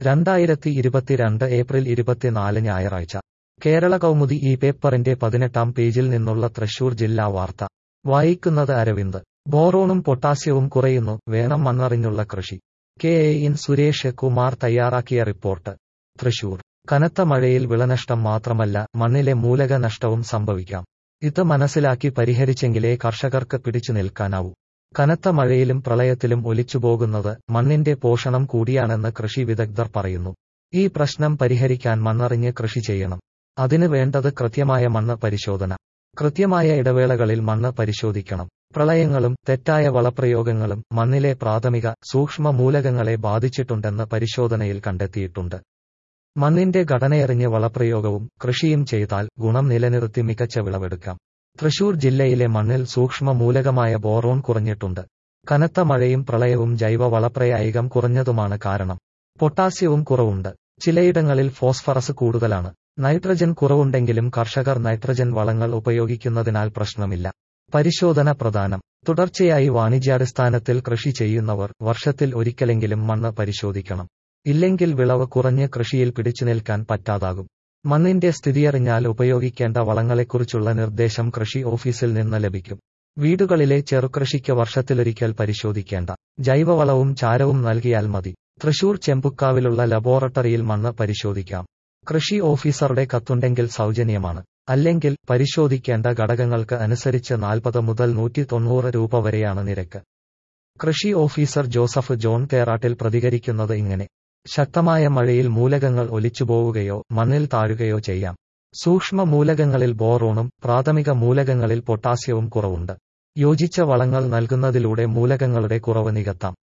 രണ്ടായിരത്തി ഇരുപത്തിരണ്ട് ഏപ്രിൽ ഇരുപത്തിനാല് ഞായറാഴ്ച കേരള കൗമുദി ഈ പേപ്പറിന്റെ പതിനെട്ടാം പേജിൽ നിന്നുള്ള തൃശൂർ ജില്ലാ വാർത്ത വായിക്കുന്നത് അരവിന്ദ് ബോറോണും പൊട്ടാസ്യവും കുറയുന്നു വേണം മണ്ണറിഞ്ഞുള്ള കൃഷി K A N Suresh Kumar തയ്യാറാക്കിയ റിപ്പോർട്ട് തൃശൂർ കനത്ത മഴയിൽ വിളനഷ്ടം മാത്രമല്ല മണ്ണിലെ മൂലക നഷ്ടവും സംഭവിക്കാം ഇത് മനസ്സിലാക്കി പരിഹരിച്ചെങ്കിലേ കർഷകർക്ക് പിടിച്ചു നിൽക്കാനാവൂ കനത്ത മഴയിലും പ്രളയത്തിലും ഒലിച്ചുപോകുന്നത് മണ്ണിന്റെ പോഷണം കൂടിയാണെന്ന് കൃഷി വിദഗ്ധർ പറയുന്നു ഈ പ്രശ്നം പരിഹരിക്കാൻ മണ്ണറിഞ്ഞ് കൃഷി ചെയ്യണം അതിന് വേണ്ടത് കൃത്യമായ മണ്ണ് പരിശോധന കൃത്യമായ ഇടവേളകളിൽ മണ്ണ് പരിശോധിക്കണം പ്രളയങ്ങളും തെറ്റായ വളപ്രയോഗങ്ങളും മണ്ണിലെ പ്രാഥമിക സൂക്ഷ്മ മൂലകങ്ങളെ ബാധിച്ചിട്ടുണ്ടെന്ന് പരിശോധനയിൽ കണ്ടെത്തിയിട്ടുണ്ട് മണ്ണിന്റെ ഘടനയറിഞ്ഞ് വളപ്രയോഗവും കൃഷിയും ചെയ്താൽ ഗുണം നിലനിർത്തി മികച്ച വിളവെടുക്കാം തൃശൂർ ജില്ലയിലെ മണ്ണിൽ സൂക്ഷ്മ മൂലകമായ ബോറോൺ കുറഞ്ഞിട്ടുണ്ട് കനത്ത മഴയും പ്രളയവും ജൈവ വളപ്രയായികം കുറഞ്ഞതുമാണ് കാരണം പൊട്ടാസ്യവും കുറവുണ്ട് ചിലയിടങ്ങളിൽ ഫോസ്ഫറസ് കൂടുതലാണ് നൈട്രജൻ കുറവുണ്ടെങ്കിലും കർഷകർ നൈട്രജൻ വളങ്ങൾ ഉപയോഗിക്കുന്നതിനാൽ പ്രശ്നമില്ല പരിശോധന പ്രധാനം തുടർച്ചയായി വാണിജ്യാടിസ്ഥാനത്തിൽ കൃഷി ചെയ്യുന്നവർ വർഷത്തിൽ ഒരിക്കലെങ്കിലും മണ്ണ് പരിശോധിക്കണം ഇല്ലെങ്കിൽ വിളവ് കുറഞ്ഞ് കൃഷിയിൽ പിടിച്ചുനിൽക്കാൻ പറ്റാതാകും മണ്ണിന്റെ സ്ഥിതിയറിഞ്ഞാൽ ഉപയോഗിക്കേണ്ട വളങ്ങളെക്കുറിച്ചുള്ള നിർദ്ദേശം കൃഷി ഓഫീസിൽ നിന്ന് ലഭിക്കും വീടുകളിലെ ചെറുകൃഷിക്ക് വർഷത്തിലൊരിക്കൽ പരിശോധിക്കേണ്ട ജൈവവളവും ചാരവും നൽകിയാൽ മതി തൃശൂർ ചെമ്പുക്കാവിലുള്ള ലബോറട്ടറിയിൽ മണ്ണ് പരിശോധിക്കാം കൃഷി ഓഫീസറുടെ കത്തുണ്ടെങ്കിൽ സൗജന്യമാണ് അല്ലെങ്കിൽ പരിശോധിക്കേണ്ട ഘടകങ്ങൾക്ക് അനുസരിച്ച് നാൽപ്പത് മുതൽ നൂറ്റി തൊണ്ണൂറ് രൂപ വരെയാണ് നിരക്ക് കൃഷി ഓഫീസർ ജോസഫ് ജോൺ കേറാട്ടിൽ പ്രതികരിക്കുന്നത് ഇങ്ങനെ ശക്തമായ മഴയിൽ മൂലകങ്ങൾ ഒലിച്ചുപോവുകയോ മണ്ണിൽ താഴുകയോ ചെയ്യാം സൂക്ഷ്മ മൂലകങ്ങളിൽ ബോറോണും പ്രാഥമിക മൂലകങ്ങളിൽ പൊട്ടാസ്യവും കുറവുണ്ട് യോജിച്ച വളങ്ങൾ നൽകുന്നതിലൂടെ മൂലകങ്ങളുടെ കുറവ് നികത്താം